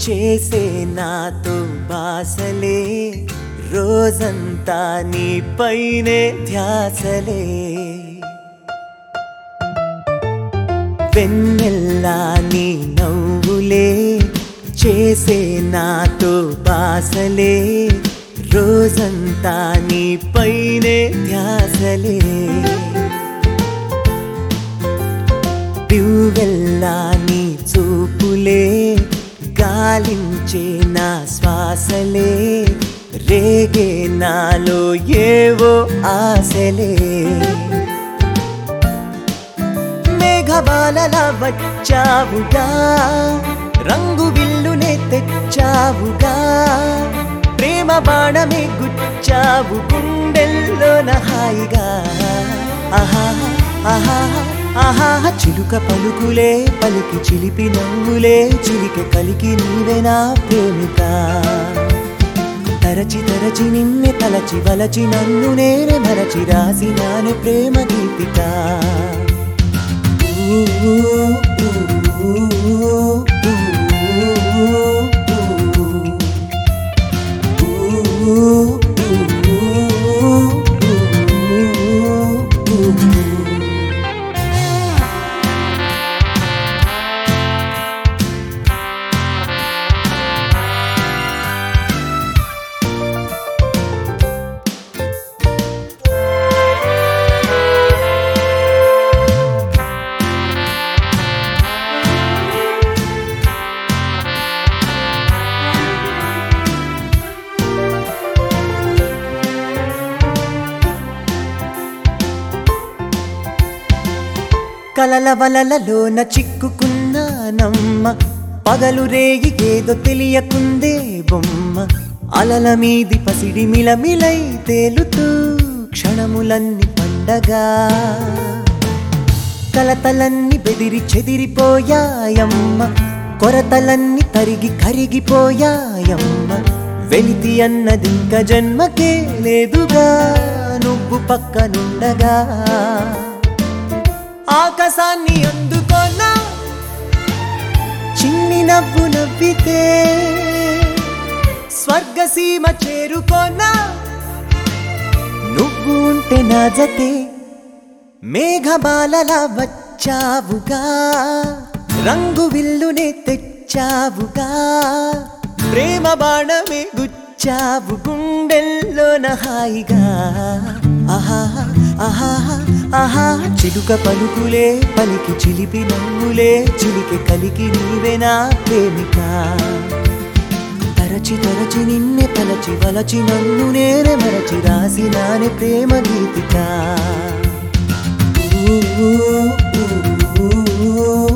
చేసే నాతో బాసలే రోజంతా నీ పైనే ధ్యాసలే వెన్నెల్లా నీ నవ్వులే చేసే నాతో బాసలే రోజంతా నీ పైనే ధ్యాసలే దివ్వెల్లా నీ చూపులే గాలించే నా శ్వాసలే రేగే నాలో ఏవో ఆశలే మేఘమాలలా వచ్చావుగా రంగు విల్లునే తెచ్చావుగా ప్రేమ బాణమే గుచ్చావు గుండెల్లోన హాయిగా ఆహా ఆహా ఆహా చిలుక పలుకులే పలికి చిలిపి నవ్వులే చిలిక కలికి నీవే నా ప్రేమిక తరచి తరచి నిన్నే తలచి వలచి నన్ను నేనే మరచి రాసి నానే ప్రేమ గీతిక కలల వలలలోన చిక్కుకున్నానమ్మ పగలు రేగి ఏదో తెలియకుందే బొమ్మ అలల మీది పసిడి మిలమిలై తేలుతూ క్షణములన్నీ పండగా కలతలన్నీ బెదిరి చెదిరిపోయాయమ్మ కొరతలన్నీ తరిగి కరిగిపోయాయమ్మ వెలితి అన్నదింక జన్మకే లేదుగా నువ్వు పక్కనుండగా ఆకాశాన్ని అందుకోనా చిన్ని నవ్వు నవ్వితే స్వర్గసీమ చేరుకోనా నువ్వు ఉంటే నా జతే మేఘమాలలా వచ్చావుగా రంగు విల్లునే తెచ్చావుగా ప్రేమ బాణమే గుచ్చావు గుండెల్లోన హాయిగా ఆహా ఆహా ఆహా చిలుక పలుకులే పలికి చిలిపి నవ్వులే చిలికి కలికి నీవే నా ప్రేమిక తరచి తరచి నిన్నే తలచి వలచి నన్ను నేనే మరచి రాసి నానే ప్రేమ గీతిక ఊ, ఊ, ఊ, ఊ.